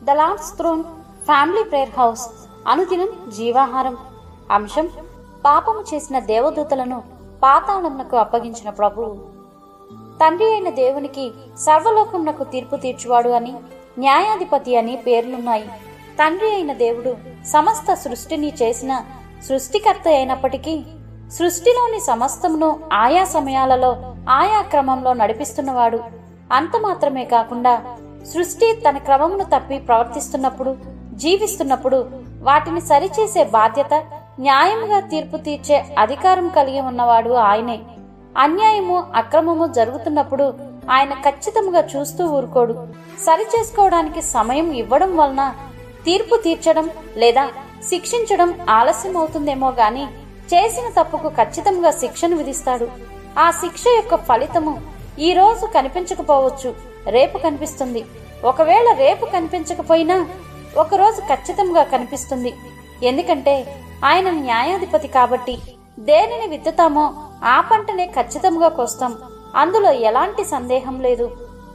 the lord's throne family prayer house అనుదినం జీవాహారం అంశం పాపము చేసిన దేవదూతలను పాతాళమునకు అప్పగించిన ప్రభువు తండ్రి అయిన దేవునికి సర్వలోకమునకు తీర్పు తీర్చువాడు అని న్యాయాధిపతి అని పేర్లున్నాయి తండ్రి అయిన దేవుడు సమస్త సృష్టిని చేసిన సృష్టికర్త అయినప్పటికీ సృష్టిలోని సమస్తమును ఆయా సమయాలలో ఆయా క్రమంలో నడిపిస్తున్నవాడు అంత మాత్రమే కాకుండా సృష్టి తన క్రమమును తప్పి ప్రవర్తిస్తున్నప్పుడు జీవిస్తున్నప్పుడు వాటిని సరిచేసే బాధ్యత న్యాయముగా తీర్పు తీర్చే అధికారం కలిగి ఉన్నవాడు ఆయనే అన్యాయము అక్రమము జరుగుతున్నప్పుడు ఆయన ఖచ్చితంగా చూస్తూ ఊరుకోడు సరి చేసుకోవడానికి సమయం ఇవ్వడం వలన తీర్పు తీర్చడం లేదా శిక్షించడం ఆలస్యం అవుతుందేమో గాని చేసిన తప్పుకు ఖచ్చితంగా శిక్షను విధిస్తాడు ఆ శిక్ష యొక్క ఫలితము ఈ రోజు కనిపించకపోవచ్చు రేపు కనిపిస్తుంది ఒకవేళ రేపు కనిపించకపోయినా ఒకరోజు ఖచ్చితంగా కనిపిస్తుంది ఎందుకంటే ఆయన న్యాయాధిపతి కాబట్టి దేనిని విత్తుతామో ఆ పంటనే ఖచ్చితంగా కోస్తాం అందులో ఎలాంటి సందేహం లేదు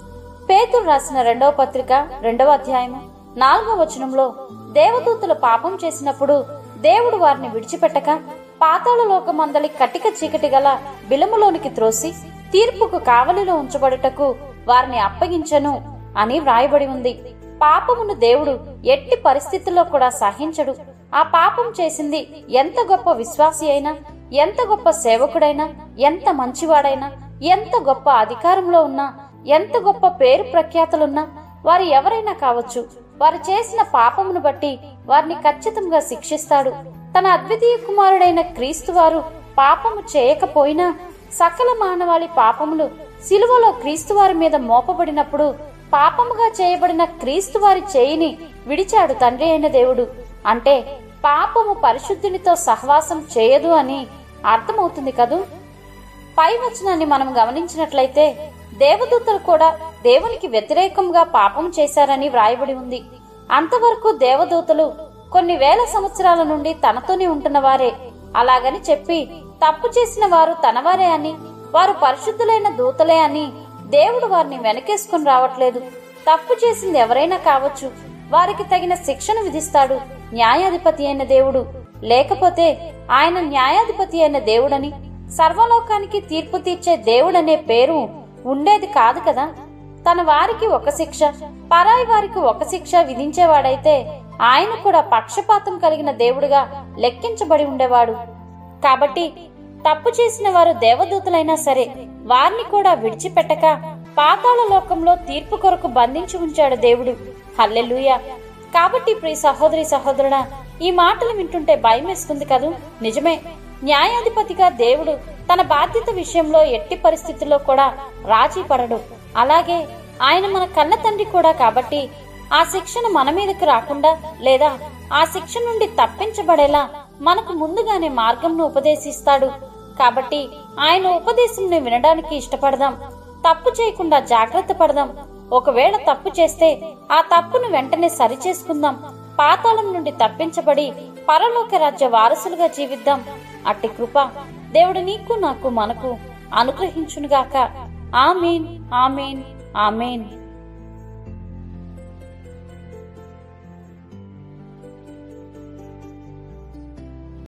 పేతురు రాసిన రెండవ పత్రిక రెండవ అధ్యాయము నాలుగవ వచనంలో దేవదూతలు పాపం చేసినప్పుడు దేవుడు వారిని విడిచిపెట్టక పాతాళ లోకమందలి కటిక చీకటి గల బిలములోనికి త్రోసి తీర్పుకు కావలిలో ఉంచబడుటకు వారిని అప్పగించను అని వ్రాయబడి ఉంది పాపమును దేవుడు ఎట్టి పరిస్థితుల్లో కూడా సహించడు ఆ పాపం చేసింది ఎంత గొప్ప విశ్వాసి అయినా ఎంత గొప్ప సేవకుడైనా ఎంత మంచివాడైనా ఎంత గొప్ప అధికారంలో ఉన్నా ఎంత గొప్ప పేరు ప్రఖ్యాతులున్నా వారు ఎవరైనా కావచ్చు వారు చేసిన పాపమును బట్టి వారిని ఖచ్చితంగా శిక్షిస్తాడు తన అద్వితీయ కుమారుడైన క్రీస్తు వారు పాపము చేయకపోయినా సకల మానవాళి పాపములు సిలువలో క్రీస్తు వారి మీద మోపబడినప్పుడు పాపముగా చేయబడిన క్రీస్తు వారి చేయిని విడిచాడు తండ్రి అయిన దేవుడు అంటే పాపము పరిశుద్ధునితో సహవాసం చేయదు అని అర్థమవుతుంది కదూ పై వచనాన్ని మనం గమనించినట్లయితే దేవదూతలు కూడా దేవునికి వ్యతిరేకంగా పాపం చేశారని వ్రాయబడి ఉంది అంతవరకు దేవదూతలు కొన్ని వేల సంవత్సరాల నుండి తనతోనే ఉంటున్న వారే అలాగని చెప్పి తప్పు చేసిన వారు తనవారే అని వారు పరిశుద్ధులైన దూతలే అని దేవుడు వారిని వెనకేసుకుని రావట్లేదు తప్పు చేసింది ఎవరైనా కావచ్చు వారికి తగిన శిక్షను విధిస్తాడు న్యాయాధిపతి అయిన దేవుడు లేకపోతే ఆయన న్యాయాధిపతి అయిన దేవుడని సర్వలోకానికి తీర్పు తీర్చే దేవుడనే పేరు ఉండేది కాదు కదా తన వారికి ఒక శిక్ష పరాయి వారికి ఒక శిక్ష విధించేవాడైతే ఆయన కూడా పక్షపాతం కలిగిన దేవుడుగా లెక్కించబడి ఉండేవాడు కాబట్టి తప్పు చేసిన వారు దేవదూతలైనా సరే వారిని కూడా విడిచిపెట్టక పాతాళ లోకంలో తీర్పు కొరకు బంధించి ఉంచాడు దేవుడు హల్లెలూయా కాబట్టి ప్రియ సహోదరి సహోదరుడా ఈ మాటలు వింటుంటే భయమేస్తుంది కదూ నిజమే న్యాయాధిపతిగా దేవుడు తన బాధ్యత విషయంలో ఎట్టి పరిస్థితుల్లో కూడా రాజీ పడడు అలాగే ఆయన మన కన్న తండ్రి కూడా కాబట్టి ఆ శిక్షను మన మీదకు రాకుండా లేదా ఆ శిక్ష నుండి తప్పించబడేలా మనకు ముందుగానే మార్గంను ఉపదేశిస్తాడు కాబట్టి ఆయన ఉపదేశంని వినడానికి ఇష్టపడదాం తప్పు చేయకుండా జాగ్రత్త పడదాం ఒకవేళ తప్పు చేస్తే ఆ తప్పును వెంటనే సరిచేసుకుందాం పాతాళం నుండి తప్పించబడి పరలోక రాజ్య వారసులుగా జీవిద్దాం అట్టి కృప దేవుడు నీకు నాకు మనకు అనుగ్రహించునుగాక ఆమెన్ ఆమెన్ ఆమెన్